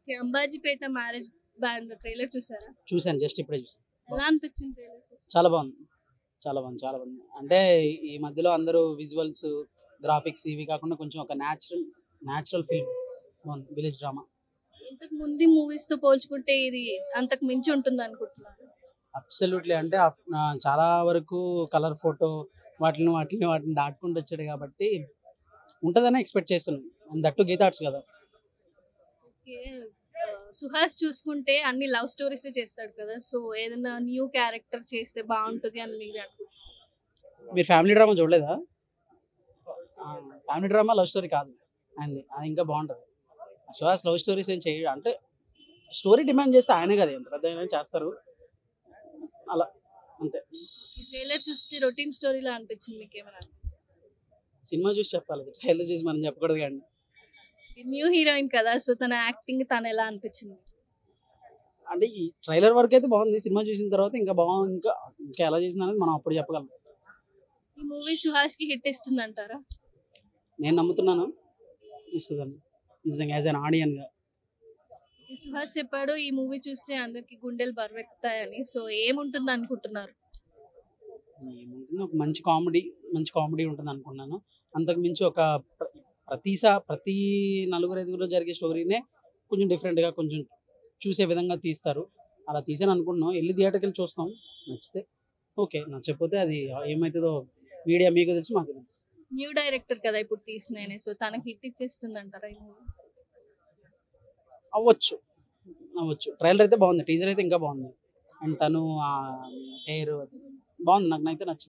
ఈ Ambajipeta marriage band trailer చూసారా చూశాను జస్ట్ ఇప్పుడే చూసాను ఎలా అనిపించింది ట్రైలర్ చాలా బాగుంది చాలా బాగుంది చాలా బాగుంది అంటే ఈ మధ్యలో అందరూ విజువల్స్ గ్రాఫిక్స్ ఇవి కాకుండా కొంచెం ఒక న్యాచురల్ న్యాచురల్ ఫిల్మ్ బాగుంది విలేజ్ డ్రామా ఇంతకు ముందు మూవీస్ తో పోల్చుకుంటే ఇది అంతకు మించి ఉంటుంది అనుకుంటున్నాను అబ్సల్యూట్లీ అంటే అప్- ఆ, చాలా వరకు కలర్ ఫోటో వాటిని వాటిని వాటిని దాటుకుంటూ వచ్చాడు కాబట్టి ఉంటుందని ఎక్స్పెక్ట్ చేస్తున్నాను దట్టు గీత ఆర్ట్స్ కదా ఓకే ఆ, సుహాస్ చూసుకుంటే అన్ని లవ్ స్టోరీస్ చేస్తాడు కదా సో ఏదైనా న్యూ క్యారెక్టర్ చేస్తే బాగుంటుంది అని మీరు అనుకుంటున్నారు మీరు ఫ్యామిలీ డ్రామా చూడలేదా ఫ్యామిలీ డ్రామా లవ్ స్టోరీ కాదు అండి అది ఇంకా బాగుంటుంది సుహాస్ లవ్ స్టోరీస్ ఏం చేయడు అంటే స్టోరీ డిమాండ్ చేస్తే ఆయనే కదా ఎంత పెద్ద అయినా చేస్తారు అలా అంతే ఈ ట్రైలర్ చూస్తే రొటీన్ స్టోరీలా అనిపించింది మీకు ఏమైనా సినిమా చూసి చెప్పాలి ట్రైలర్ చూసి మనం చెప్పకూడదు కానీ న్యూ హీరోయిన్ కదా సో తన యాక్టింగ్ తను ఎలా అనిపించింది అంటే ఈ ట్రైలర్ వరకు అయితే బాగుంది సినిమా చూసిన తర్వాత ఇంకా బాగుంది ఇంకా ఇంకా ఎలా చేసింది అనేది మనం అప్పుడు చెప్పగలం ఈ మూవీ సుహాస్ కి హిట్ ఇస్తుంది అంటారా నేను నమ్ముతున్నాను ఇస్తుందండి నిజంగా యాజ్ అన్ ఆడియన్గా సుహాస్ చెప్పాడు ఈ మూవీ చూస్తే అందరికి గుండెలు బరువెక్కుతాయని సో ఏముంటుంది అనుకుంటున్నారు ఏముంటుంది ఒక మంచి కామెడీ మంచి కామెడీ ఉంటుంది అనుకున్నాను అంతకు మించి ఒక ప్ర- ప్రతిసా ప్రతి నలుగురు ఐదుగురు జరిగే స్టోరీనే కొంచెం డిఫరెంట్గా కొంచెం చూసే విధంగా తీస్తారు అలా తీసాను అనుకుంటున్నాం వెళ్ళి థియేటర్కి వెళ్ళి చూస్తాం నచ్చితే ఓకే నచ్చకపోతే అది ఏమవుతుందో మీడియా మీకు తెలుసు మాకు తెలుసు న్యూ డైరెక్టర్ కదా ఇప్పుడు తీసిన సో తనకి హిట్ ఇచ్చేస్తుంది అంటారా ఈ మూవీ అవ్వచ్చు అవ్వచ్చు ట్రైలర్ అయితే బాగుంది టీజర్ అయితే ఇంకా బాగుంది అండ్ తను హెయిర్ బాగుంది నాకు అయితే నచ్చింది